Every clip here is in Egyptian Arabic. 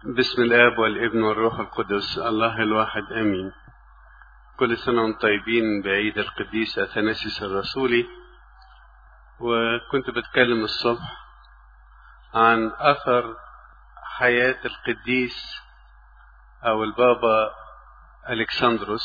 بسم الآب والابن والروح القدس الله الواحد آمين كل سنة وانتم طيبين بعيد القديس أثناسيس الرسولي وكنت بتكلم الصبح عن أثر حياة القديس أو البابا ألكسندروس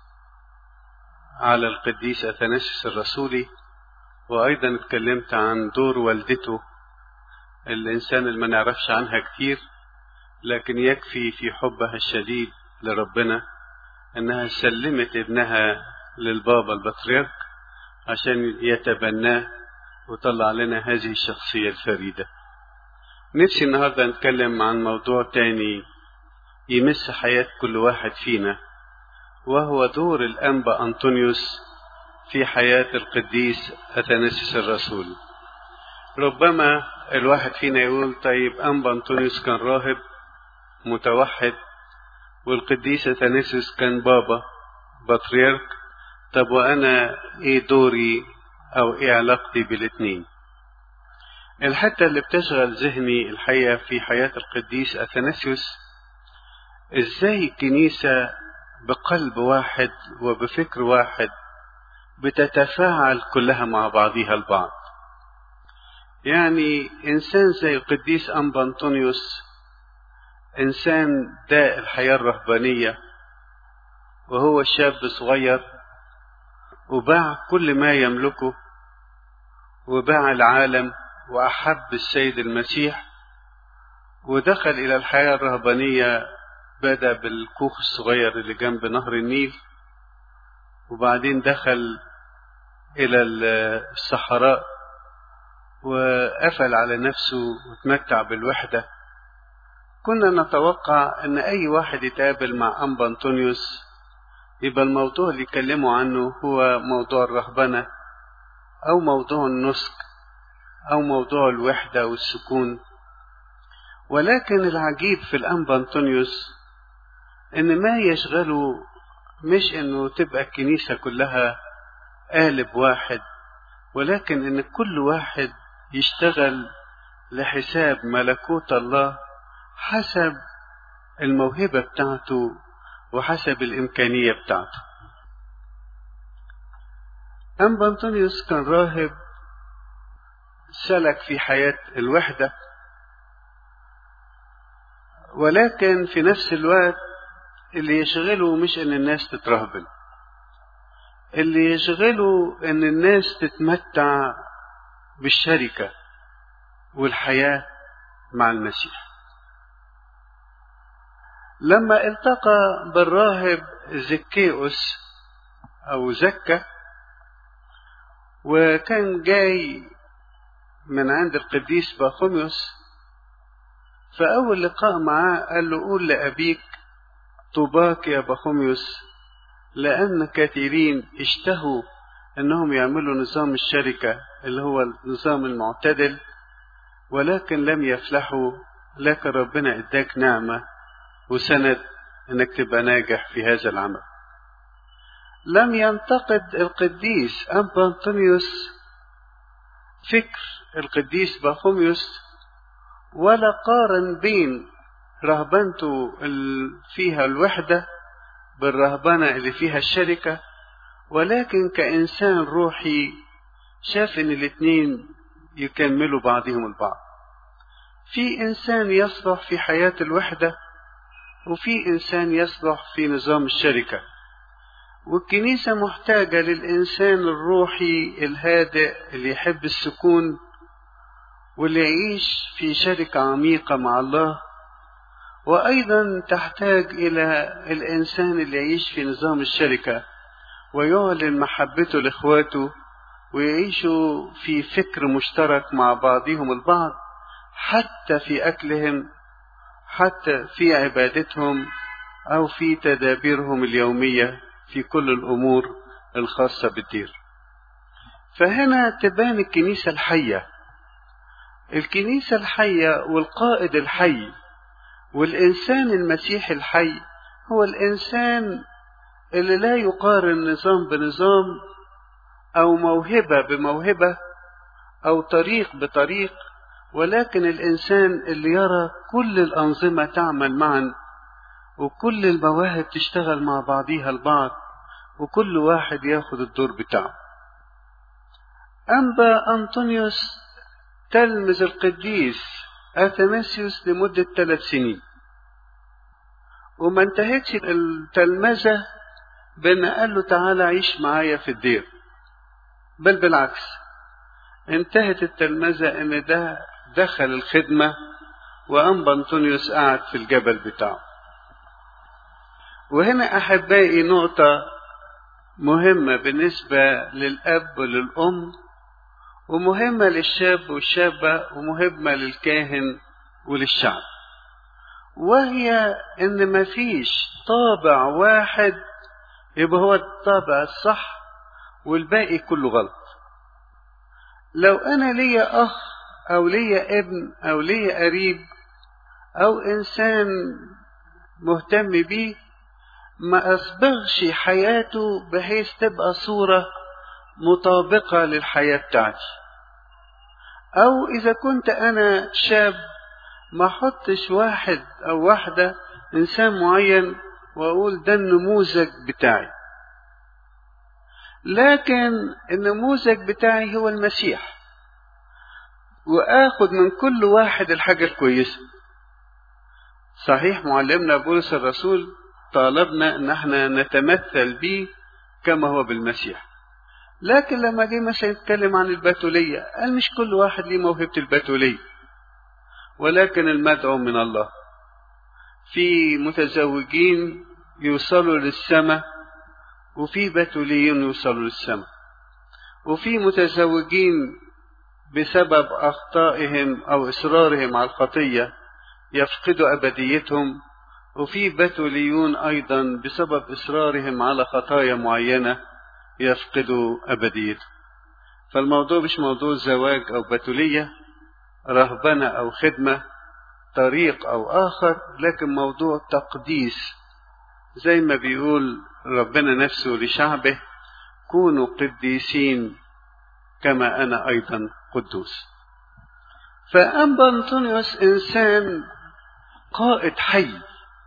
على القديس أثناسيس الرسولي وأيضا اتكلمت عن دور والدته الإنسان اللي ما نعرفش عنها كتير لكن يكفي في حبها الشديد لربنا انها سلمت ابنها للبابا البطريرك عشان يتبناه وطلع لنا هذه الشخصية الفريدة نفسي النهاردة نتكلم عن موضوع تاني يمس حياة كل واحد فينا وهو دور الأنبا أنطونيوس في حياة القديس أثناسيس الرسول ربما الواحد فينا يقول طيب أنبا أنطونيوس كان راهب متوحد والقديس أثناسيوس كان بابا بطريرك طب وأنا إيه دوري أو إيه علاقتي بالاتنين الحتة اللي بتشغل ذهني الحقيقة في حياة القديس أثناسيوس إزاي الكنيسة بقلب واحد وبفكر واحد بتتفاعل كلها مع بعضها البعض يعني إنسان زي القديس أنبا أنطونيوس إنسان داء الحياة الرهبانية وهو شاب صغير وباع كل ما يملكه وباع العالم وأحب السيد المسيح ودخل إلى الحياة الرهبانية بدأ بالكوخ الصغير اللي جنب نهر النيل وبعدين دخل إلى الصحراء وقفل على نفسه وتمتع بالوحدة كنا نتوقع ان اي واحد يتقابل مع انبا انطونيوس يبقى الموضوع اللي يكلموا عنه هو موضوع الرهبنة او موضوع النسك او موضوع الوحدة والسكون ولكن العجيب في الانبا انطونيوس ان ما يشغله مش انه تبقى الكنيسة كلها قالب واحد ولكن ان كل واحد يشتغل لحساب ملكوت الله حسب الموهبة بتاعته وحسب الإمكانية بتاعته أنبا أنطونيوس كان راهب سلك في حياة الوحدة ولكن في نفس الوقت اللي يشغله مش ان الناس تترهبن اللي يشغله ان الناس تتمتع بالشركة والحياة مع المسيح لما التقى بالراهب زكيوس او زكا وكان جاي من عند القديس باخوميوس فأول لقاء معاه قال له قول لأبيك طوباك يا باخوميوس لأن كثيرين اشتهوا أنهم يعملوا نظام الشركة اللي هو النظام المعتدل ولكن لم يفلحوا لكن ربنا اداك نعمة وسند انك تبقى ناجح في هذا العمل لم ينتقد القديس أنبا أنطونيوس فكر القديس باخوميوس ولا قارن بين رهبنته فيها الوحدة بالرهبنة اللي فيها الشركة ولكن كإنسان روحي شاف إن الاتنين يكملوا بعضهم البعض في إنسان يصلح في حياة الوحدة وفي إنسان يصلح في نظام الشركة والكنيسة محتاجة للإنسان الروحي الهادئ اللي يحب السكون واللي يعيش في شركة عميقة مع الله وأيضا تحتاج إلى الإنسان اللي يعيش في نظام الشركة ويعلن محبته لإخواته ويعيشوا في فكر مشترك مع بعضهم البعض حتى في أكلهم حتى في عبادتهم أو في تدابيرهم اليومية في كل الأمور الخاصة بالدير فهنا تبان الكنيسة الحية الكنيسة الحية والقائد الحي والإنسان المسيحي الحي هو الإنسان اللي لا يقارن نظام بنظام أو موهبة بموهبة أو طريق بطريق ولكن الإنسان اللي يرى كل الأنظمة تعمل معا وكل المواهب تشتغل مع بعضيها البعض وكل واحد ياخد الدور بتاعه أنبا أنطونيوس تلمذ القديس أثناسيوس لمدة ثلاث سنين وما انتهتش التلمذة بأن قال له تعالى عيش معايا في الدير بل بالعكس انتهت التلمذة ان ده دخل الخدمة وأنبا أنطونيوس قعد في الجبل بتاعه وهنا أحبائي نقطة مهمة بالنسبة للأب وللأم ومهمة للشاب والشابة ومهمة للكاهن وللشعب وهي ان مفيش طابع واحد يبقى هو الطابع الصح والباقي كله غلط لو انا ليا اخ او ليا ابن او ليا قريب او انسان مهتم بيه ما اصبغش حياته بحيث تبقى صورة مطابقة للحياة بتاعتي او اذا كنت انا شاب ما احطش واحد او واحدة انسان معين واقول ده النموذج بتاعي لكن النموذج بتاعي هو المسيح واخد من كل واحد الحاجة الكويسة صحيح معلمنا بولس الرسول طالبنا ان احنا نتمثل به كما هو بالمسيح لكن لما جه مثلا يتكلم عن البتولية قال مش كل واحد ليه موهبة البتولية ولكن المدعو من الله في متزوجين يوصلوا للسماء وفي بتوليين يوصلوا للسماء وفي متزوجين بسبب أخطائهم أو إصرارهم على الخطية يفقدوا أبديتهم وفي بتوليون أيضا بسبب إصرارهم على خطايا معينة يفقدوا أبديتهم فالموضوع مش موضوع زواج أو بتولية رهبنة أو خدمة طريق أو آخر لكن موضوع تقديس زي ما بيقول ربنا نفسه لشعبه كونوا قديسين كما أنا أيضا قدوس فأنبا أنطونيوس إنسان قائد حي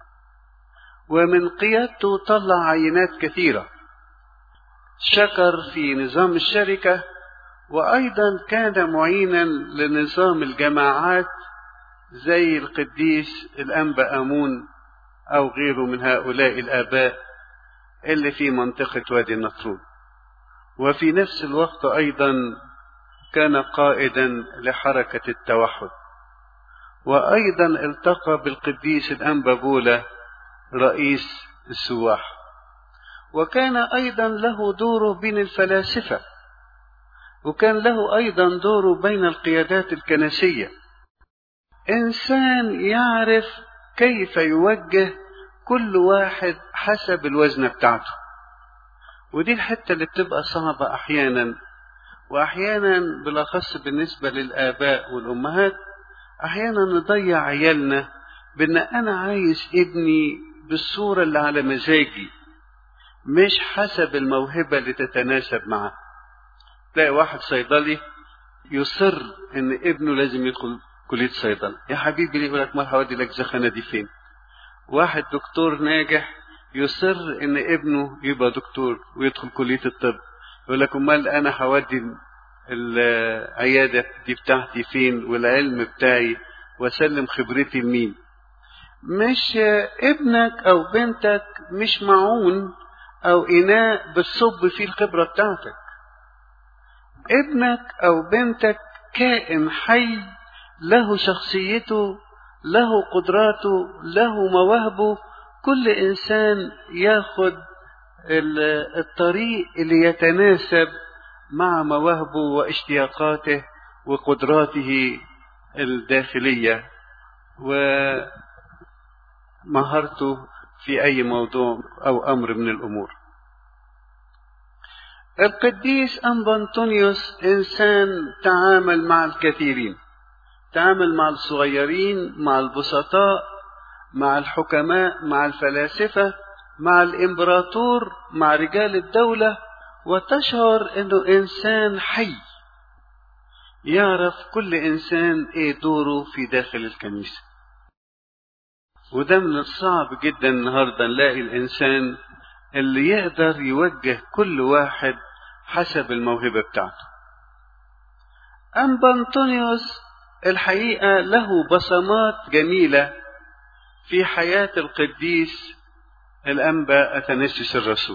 ومن قيادته طلع عينات كثيرة شكر في نظام الشركة وأيضا كان معينا لنظام الجماعات زي القديس الأنبا أمون أو غيره من هؤلاء الآباء اللي في منطقة وادي النطرون وفي نفس الوقت أيضا كان قائدا لحركة التوحد وأيضا التقى بالقديس الأنبا بولا رئيس السواح وكان أيضا له دوره بين الفلاسفة وكان له أيضا دوره بين القيادات الكنسية إنسان يعرف كيف يوجه كل واحد حسب الوزن بتاعته ودي الحتة اللي بتبقى صعبة أحيانا وأحيانا بالأخص بالنسبة للآباء والأمهات أحيانا نضيع عيالنا بأن أنا عايز ابني بالصورة اللي على مزاجي مش حسب الموهبة اللي تتناسب معاه تلاقي واحد صيدلي يصر ان ابنه لازم يدخل كلية صيدلة يا حبيبي ليه يقول لك ما هودي لك زخانة دي فين واحد دكتور ناجح يصر ان ابنه يبقى دكتور ويدخل كلية الطب يقول لك امال انا هودي العيادة دي بتاعتي فين والعلم بتاعي واسلم خبرتي لمين مش ابنك او بنتك مش معون او اناء بتصب فيه الخبرة بتاعتك ابنك او بنتك كائن حي له شخصيته له قدراته له مواهبه كل انسان ياخد الطريق اللي يتناسب مع مواهبه واشتياقاته وقدراته الداخليه ومهارته في اي موضوع او امر من الامور القديس أنبا أنطونيوس إنسان تعامل مع الكثيرين تعامل مع الصغيرين مع البسطاء مع الحكماء مع الفلاسفة مع الإمبراطور مع رجال الدولة وتشعر أنه إنسان حي يعرف كل إنسان إيه دوره في داخل الكنيسة وده من الصعب جدا النهاردة نلاقي الإنسان اللي يقدر يوجه كل واحد حسب الموهبة بتاعته أنبا أنطونيوس الحقيقة له بصمات جميلة في حياة القديس الأنبا أثناسيوس الرسول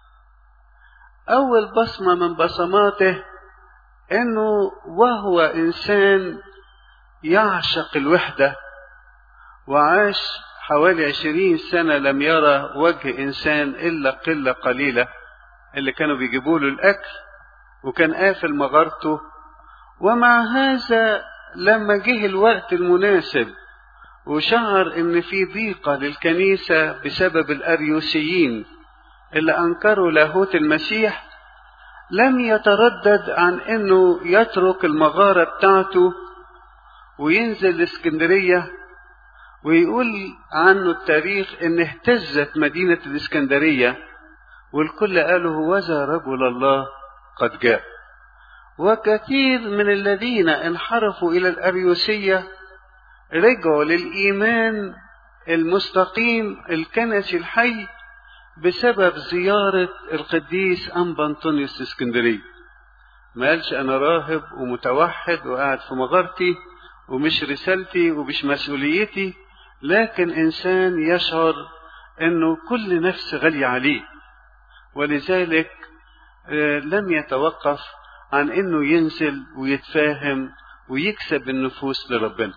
أول بصمة من بصماته إنه وهو إنسان يعشق الوحدة وعاش حوالي عشرين سنة لم يرى وجه إنسان إلا قلة قليلة اللي كانوا بيجيبوا له الأكل وكان قافل مغارته ومع هذا لما جه الوقت المناسب وشعر ان في ضيقة للكنيسة بسبب الاريوسيين اللي انكروا لاهوت المسيح لم يتردد عن انه يترك المغارة بتاعته وينزل الاسكندرية ويقول عنه التاريخ ان اهتزت مدينة الاسكندرية والكل قالوا هوذا رجل الله قد جاء وكثير من الذين انحرفوا الى الاريوسيه رجعوا للايمان المستقيم الكنسي الحي بسبب زياره القديس انبا انطونيوس اسكندريه ما قالش انا راهب ومتوحد وقاعد في مغارتي ومش رسالتي ومش مسؤوليتي لكن انسان يشعر انه كل نفس غاليه عليه ولذلك لم يتوقف عن انه ينزل ويتفاهم ويكسب النفوس لربنا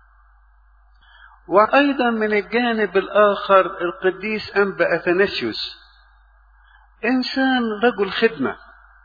وايضا من الجانب الاخر القديس انبا اثناسيوس انسان رجل خدمه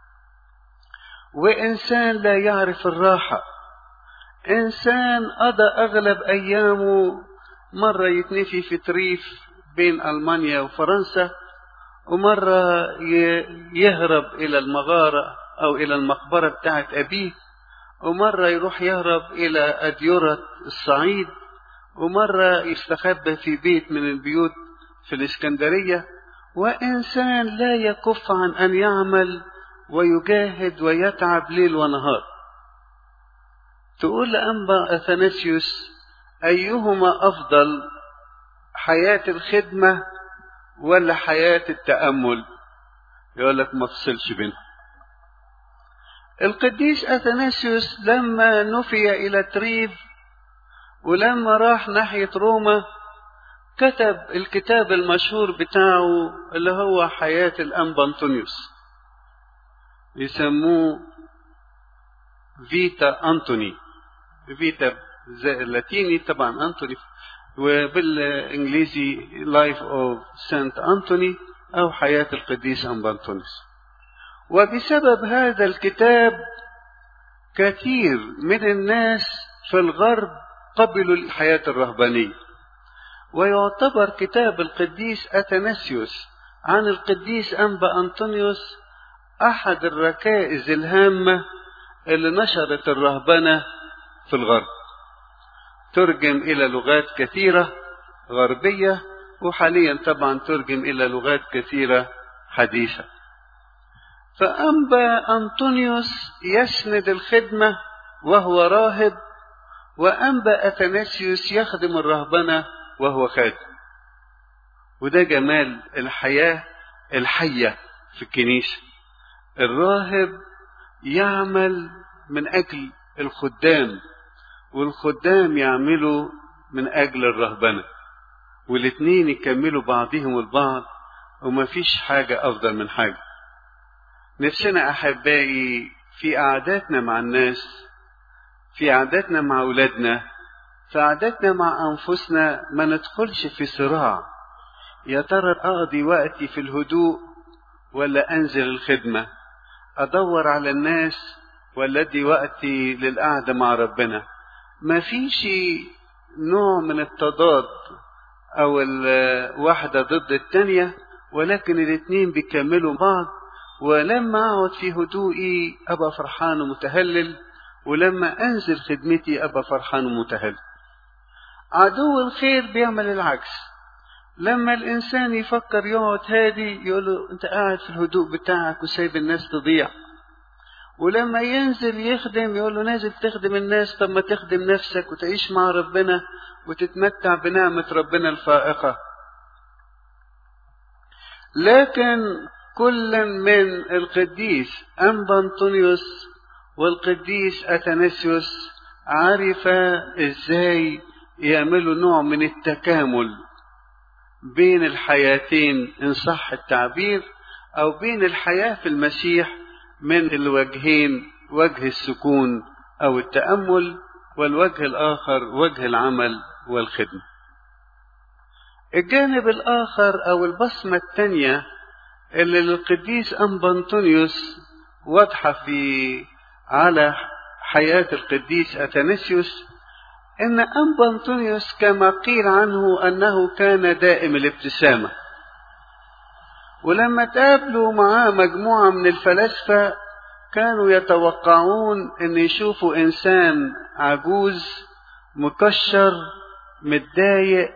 وانسان لا يعرف الراحه انسان قضى اغلب ايامه مره يتنفي في تريف بين المانيا وفرنسا ومره يهرب الى المغاره أو إلى المقبرة بتاعت أبيه ومرة يروح يهرب إلى أديرة الصعيد ومرة يستخبى في بيت من البيوت في الإسكندرية وإنسان لا يكف عن أن يعمل ويجاهد ويتعب ليل ونهار تقول أنبا أثناسيوس أيهما أفضل حياة الخدمة ولا حياة التأمل يقول لك ما تفصلش بينهم القديس أثناسيوس لما نفي إلى تريف ولما راح ناحية روما كتب الكتاب المشهور بتاعه اللي هو حياة الأنبا أنطونيوس يسموه فيتا أنتوني فيتا زي اللاتيني طبعا أنتوني وبالإنجليزي لايف أوف سانت أنتوني أو حياة القديس أنبا أنطونيوس وبسبب هذا الكتاب كثير من الناس في الغرب قبلوا الحياة الرهبانية ويعتبر كتاب القديس أثناسيوس عن القديس أنبا أنطونيوس أحد الركائز الهامة اللي نشرت الرهبنة في الغرب ترجم إلى لغات كثيرة غربية وحاليا طبعا ترجم إلى لغات كثيرة حديثة فأنبا أنطونيوس يسند الخدمة وهو راهب وأنبا أثناسيوس يخدم الرهبنة وهو خادم وده جمال الحياة الحية في الكنيسة الراهب يعمل من أجل الخدام والخدام يعملوا من أجل الرهبنة والاتنين يكملوا بعضهم البعض وما فيش حاجة أفضل من حاجة نفسنا أحبائي في قعداتنا مع الناس في قعداتنا مع أولادنا في قعداتنا مع أنفسنا ما ندخلش في صراع يا ترى أقضي وقتي في الهدوء ولا أنزل الخدمة أدور على الناس ولا أدي وقتي للقعدة مع ربنا ما فيش نوع من التضاد أو الواحدة ضد التانية ولكن الاتنين بيكملوا بعض ولما أقعد في هدوئي أبقى فرحان ومتهلل ولما أنزل خدمتي أبقى فرحان ومتهلل عدو الخير بيعمل العكس لما الإنسان يفكر يقعد هادي يقول له أنت قاعد في الهدوء بتاعك وسايب الناس تضيع ولما ينزل يخدم يقول له نازل تخدم الناس طب ما تخدم نفسك وتعيش مع ربنا وتتمتع بنعمة ربنا الفائقة لكن كل من القديس أنبا أنطونيوس والقديس أثناسيوس عرف ازاي يعملوا نوع من التكامل بين الحياتين إن صح التعبير أو بين الحياة في المسيح من الوجهين وجه السكون أو التأمل والوجه الآخر وجه العمل والخدمة الجانب الآخر أو البصمة الثانية اللي للقديس أنبانطونيوس واضحة في على حياة القديس أثناسيوس إن أنبا أنطونيوس كما قيل عنه أنه كان دائم الابتسامة ولما تقابلوا معاه مجموعة من الفلاسفة كانوا يتوقعون أن يشوفوا إنسان عجوز مكشر متضايق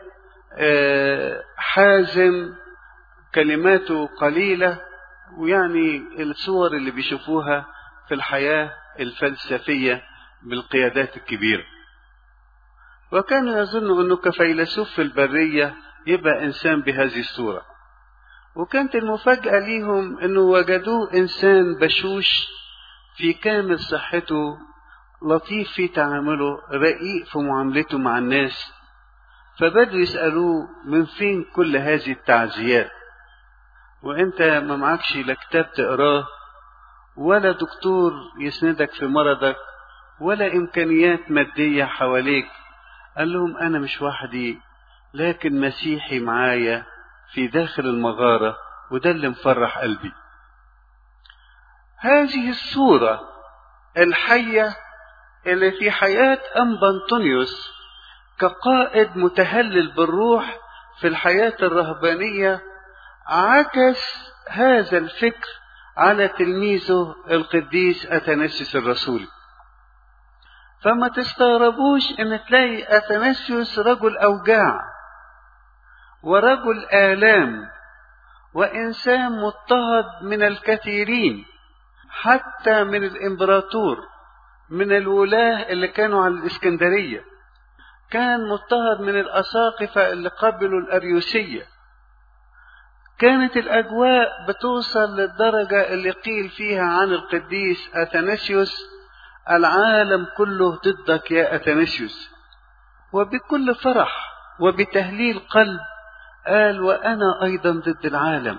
حازم كلماته قليلة ويعني الصور اللي بيشوفوها في الحياة الفلسفية بالقيادات الكبيرة وكانوا يظنوا أنه كفيلسوف في البرية يبقى إنسان بهذه الصورة وكانت المفاجأة ليهم أنه وجدوه إنسان بشوش في كامل صحته لطيف في تعامله رقيق في معاملته مع الناس فبدوا يسألوه من فين كل هذه التعزيات وانت ما معكش لا كتاب تقراه ولا دكتور يسندك في مرضك ولا إمكانيات مادية حواليك قال لهم أنا مش وحدي لكن مسيحي معايا في داخل المغارة وده اللي مفرح قلبي هذه الصورة الحية اللي في حياة أنبا أنطونيوس كقائد متهلل بالروح في الحياة الرهبانية عكس هذا الفكر على تلميذه القديس أثناسيوس الرسولي فما تستغربوش ان تلاقي أثناسيوس رجل أوجاع ورجل آلام وإنسان مضطهد من الكثيرين حتى من الإمبراطور من الولاة اللي كانوا على الإسكندرية كان مضطهد من الأساقفة اللي قبلوا الأريوسية كانت الأجواء بتوصل للدرجة اللي قيل فيها عن القديس أثناسيوس العالم كله ضدك يا أثناسيوس وبكل فرح وبتهليل قلب قال وأنا أيضا ضد العالم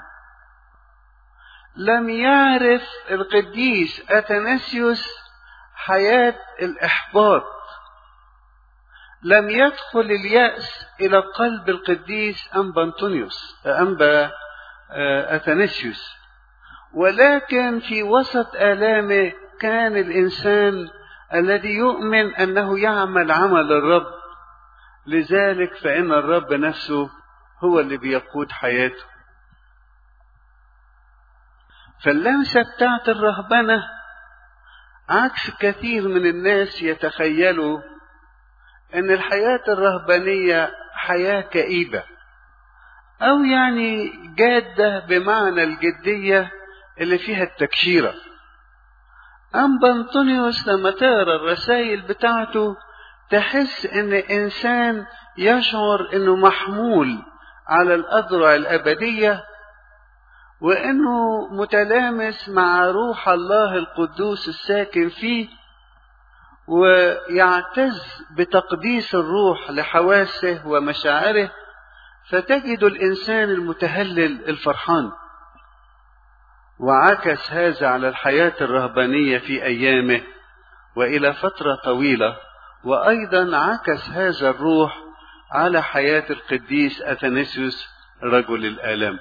لم يعرف القديس أثناسيوس حياة الإحباط لم يدخل اليأس إلى قلب القديس أنبا أنطونيوس أنبا أثناسيوس ولكن في وسط آلامه كان الإنسان الذي يؤمن أنه يعمل عمل الرب لذلك فإن الرب نفسه هو اللي بيقود حياته فاللمسة بتاعت الرهبنة عكس كثير من الناس يتخيلوا ان الحياة الرهبانية حياة كئيبة او يعني جادة بمعنى الجدية اللي فيها التكشيرة أنبا أنطونيوس لما تقرا الرسائل بتاعته تحس ان انسان يشعر انه محمول على الاذرع الابديه وانه متلامس مع روح الله القدوس الساكن فيه ويعتز بتقديس الروح لحواسه ومشاعره فتجد الانسان المتهلل الفرحان وعكس هذا على الحياه الرهبانيه في ايامه والى فتره طويله وايضا عكس هذا الروح على حياه القديس اثناسيوس رجل الالام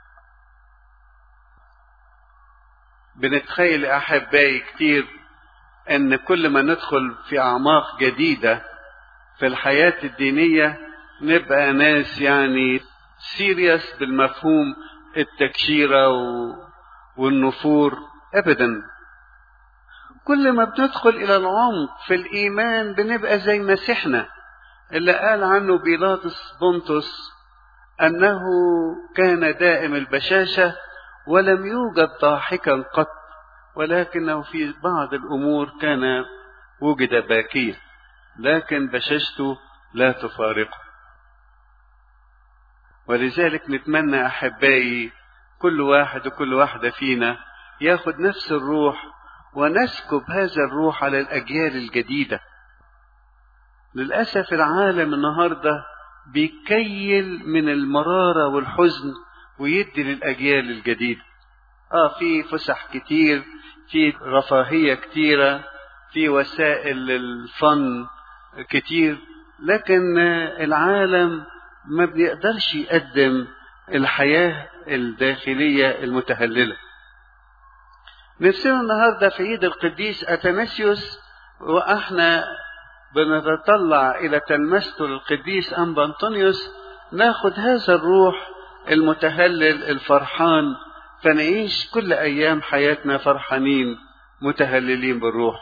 بنتخيل احبائي كتير ان كل ما ندخل في اعماق جديده في الحياه الدينيه نبقى ناس يعني سيريس بالمفهوم التكشيره والنفور ابدا كل ما بندخل الى العمق في الايمان بنبقى زي مسيحنا اللي قال عنه بيلاطس بنطس انه كان دائم البشاشه ولم يوجد ضاحكا قط ولكنه في بعض الأمور كان وجد باكيا لكن بشاشته لا تفارقه ولذلك نتمنى أحبائي كل واحد وكل واحدة فينا ياخد نفس الروح ونسكب هذا الروح على الأجيال الجديدة للأسف العالم النهاردة بيكيل من المرارة والحزن ويدي للأجيال الجديدة آه في فسح كتير في رفاهية كتيرة في وسائل الفن كتير لكن العالم ما بيقدرش يقدم الحياة الداخلية المتهللة نفسنا النهاردة في عيد القديس أتناسيوس وإحنا بنتطلع إلى تلمسته للقديس أنبا أنطونيوس ناخد هذا الروح المتهلل الفرحان فنعيش كل أيام حياتنا فرحانين متهللين بالروح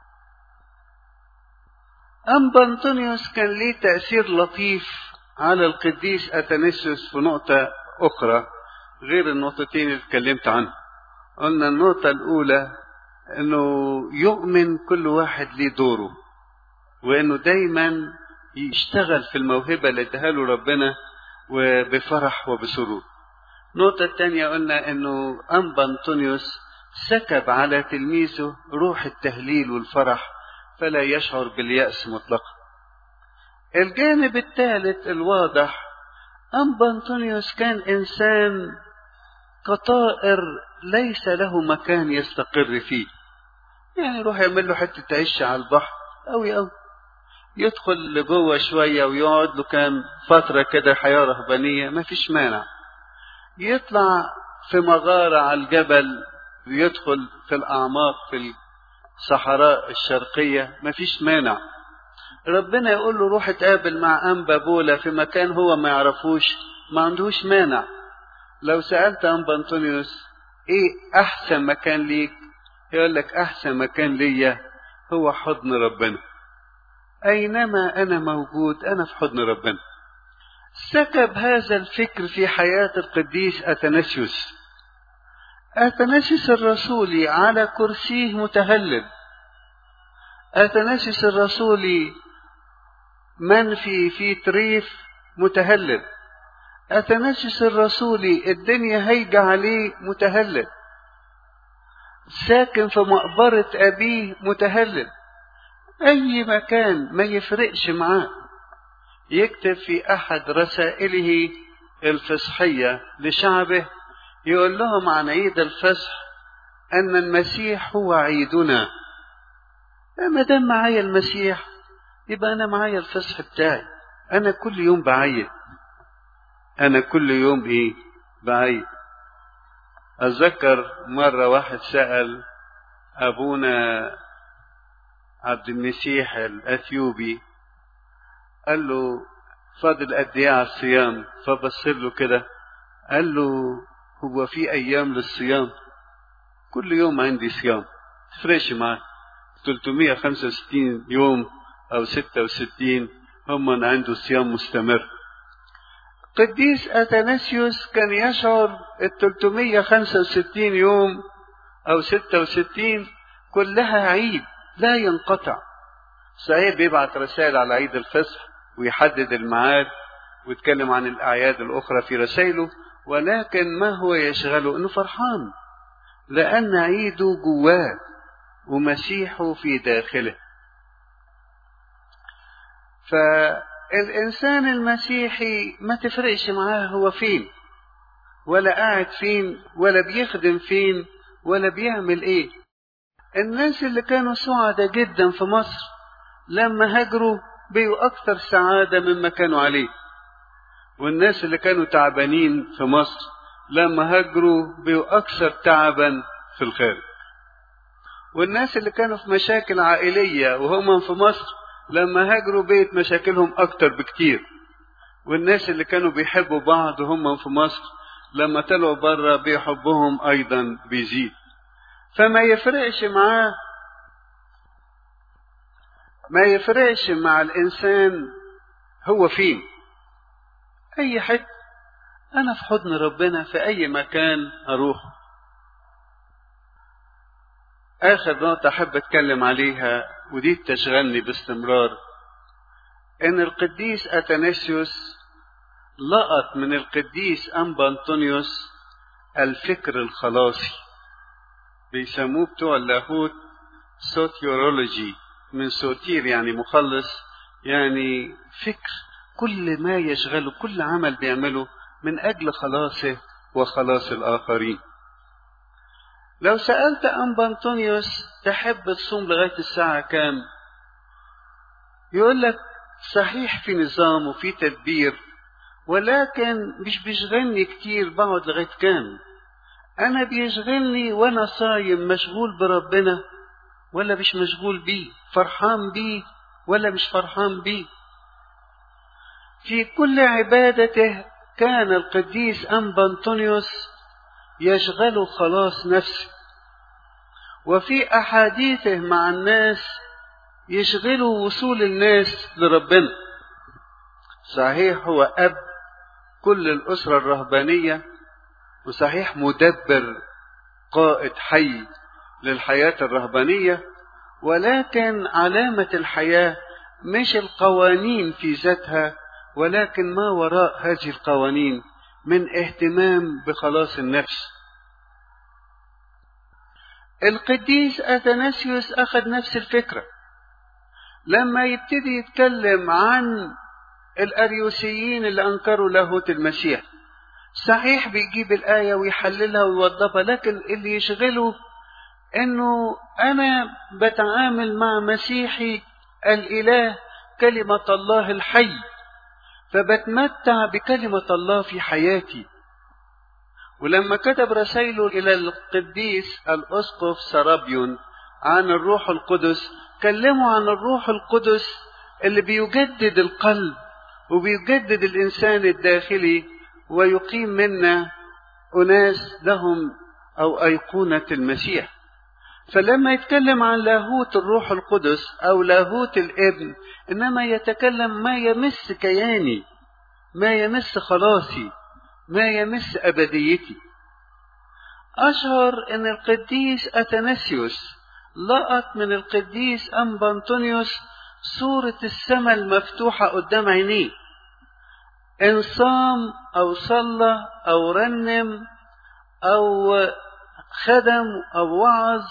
أنبا أنطونيوس كان ليه تأثير لطيف على القديس أتنسيوس في نقطة أخرى غير النقطتين اللي اتكلمت عنها قلنا النقطة الأولى إنه يؤمن كل واحد ليه دوره وإنه دايما يشتغل في الموهبة اللي اداها له ربنا وبفرح وبسرور النقطة الثانية قلنا إنه أنبا أنطونيوس سكب على تلميذه روح التهليل والفرح فلا يشعر باليأس مطلقا الجانب الثالث الواضح أنبا أنطونيوس كان إنسان كطائر ليس له مكان يستقر فيه يعني يروح يعمل له حتة عش على البحر أوي أوي يدخل لجوه شوية ويقعد له كام فترة كده حياة رهبانية ما فيش مانع يطلع في مغارة على الجبل ويدخل في الأعماق في الصحراء الشرقية ما فيش مانع ربنا يقول له روح اتقابل مع أنبا بولا في مكان هو ما يعرفوش ما عندهوش مانع لو سألت أنبا أنطونيوس إيه أحسن مكان ليك يقول لك أحسن مكان ليا هو حضن ربنا أينما أنا موجود أنا في حضن ربنا سكب هذا الفكر في حياة القديس أتناسيوس أتناسيوس الرسولي على كرسيه متهلل أتناسيوس الرسولي منفي في تريف متهلل أتناسيوس الرسولي الدنيا هيجة عليه متهلل ساكن في مقبرة أبيه متهلل أي مكان ما يفرقش معاه يكتب في أحد رسائله الفصحية لشعبه يقول لهم عن عيد الفصح أن المسيح هو عيدنا ما دام معايا المسيح يبقى أنا معايا الفصح بتاعي أنا كل يوم بعيد أنا كل يوم إيه بعيد أتذكر مرة واحد سأل أبونا عبد المسيح الأثيوبي قال له فاضل قد ايه على الصيام فبص له كده قال له هو في ايام للصيام كل يوم عندي صيام تفرقش معايا 365 يوم او 66 هم عنده صيام مستمر قديس اثناسيوس كان يشعر ال 365 يوم او 66 كلها عيد لا ينقطع صحيح بيبعت رسائل على عيد الفصح ويحدد الميعاد ويتكلم عن الأعياد الأخرى في رسائله ولكن ما هو يشغله إنه فرحان لأن عيده جواه ومسيحه في داخله فالإنسان المسيحي ما تفرقش معاه هو فين ولا قاعد فين ولا بيخدم فين ولا بيعمل ايه الناس اللي كانوا سعداء جدا في مصر لما هاجروا بقوا أكثر سعادة مما كانوا عليه والناس اللي كانوا تعبانين في مصر لما هاجروا بقوا أكثر تعبا في الخارج والناس اللي كانوا في مشاكل عائلية وهم في مصر لما هاجروا بقت مشاكلهم أكتر بكتير والناس اللي كانوا بيحبوا بعض وهم في مصر لما طلعوا بره بيحبهم أيضا بيزيد فما يفرقش معاه ما يفرقش مع الإنسان هو فين أي حتة أنا في حضن ربنا في أي مكان أروح آخر نقطة أحب أتكلم عليها ودي تشغلني باستمرار إن القديس أتناسيوس لقط من القديس أنبا أنطونيوس الفكر الخلاصي بيسموه بتوع اللاهوت سوتيورولوجي من سوتير يعني مخلص يعني فكر كل ما يشغله كل عمل بيعمله من أجل خلاصه وخلاص الآخرين لو سألت أنبا أنطونيوس تحب تصوم لغاية الساعة كام يقول لك صحيح في نظام وفي تدبير ولكن مش بيشغلني كتير بقعد لغاية كام أنا بيشغلني وأنا صايم مشغول بربنا ولا مش مشغول بيه فرحان بيه ولا مش فرحان بيه في كل عبادته كان القديس أنبا أنطونيوس يشغل خلاص نفسه وفي أحاديثه مع الناس يشغلوا وصول الناس لربنا صحيح هو أب كل الأسرة الرهبانية وصحيح مدبر قائد حي للحياة الرهبانية ولكن علامة الحياة مش القوانين في ذاتها ولكن ما وراء هذه القوانين من اهتمام بخلاص النفس القديس أثناسيوس أخذ نفس الفكرة لما يبتدي يتكلم عن الأريوسيين اللي أنكروا لاهوت المسيح صحيح بيجيب الآية ويحللها ويوضبها لكن اللي يشغله انه انا بتعامل مع مسيحي الاله كلمه الله الحي فبتمتع بكلمه الله في حياتي ولما كتب رسائله الى القديس الاسقف سرابيون عن الروح القدس كلموا عن الروح القدس اللي بيجدد القلب وبيجدد الانسان الداخلي ويقيم منا اناس لهم او ايقونه المسيح فلما يتكلم عن لاهوت الروح القدس او لاهوت الابن انما يتكلم ما يمس كياني ما يمس خلاصي ما يمس ابديتي اشهر ان القديس اثناسيوس لقط من القديس انبا انطونيوس صورة السماء المفتوحة قدام عينيه إن صام أو صلى أو رنم أو خدم أو وعظ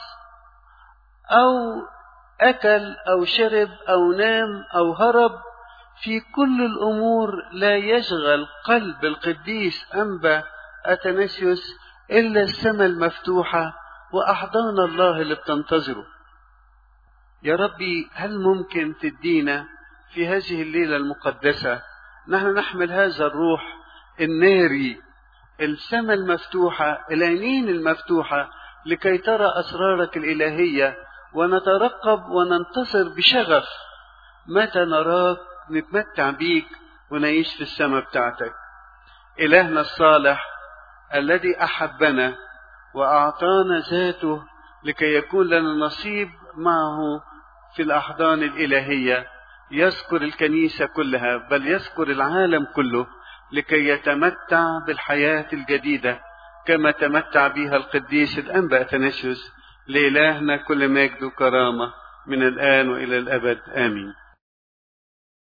أو أكل أو شرب أو نام أو هرب في كل الأمور لا يشغل قلب القديس أنبا أتناسيوس إلا السماء المفتوحة وأحضان الله اللي بتنتظره يا ربي هل ممكن تدينا في هذه الليلة المقدسة نحن نحمل هذا الروح الناري السماء المفتوحة العينين المفتوحة لكي ترى أسرارك الإلهية ونترقب وننتصر بشغف متى نراك نتمتع بيك ونعيش في السماء بتاعتك إلهنا الصالح الذي أحبنا وأعطانا ذاته لكي يكون لنا نصيب معه في الأحضان الإلهية يذكر الكنيسة كلها بل يذكر العالم كله لكي يتمتع بالحياة الجديدة كما تمتع بها القديس الأنبا أثناسيوس لإلهنا كل مجد وكرامة من الآن وإلى الأبد آمين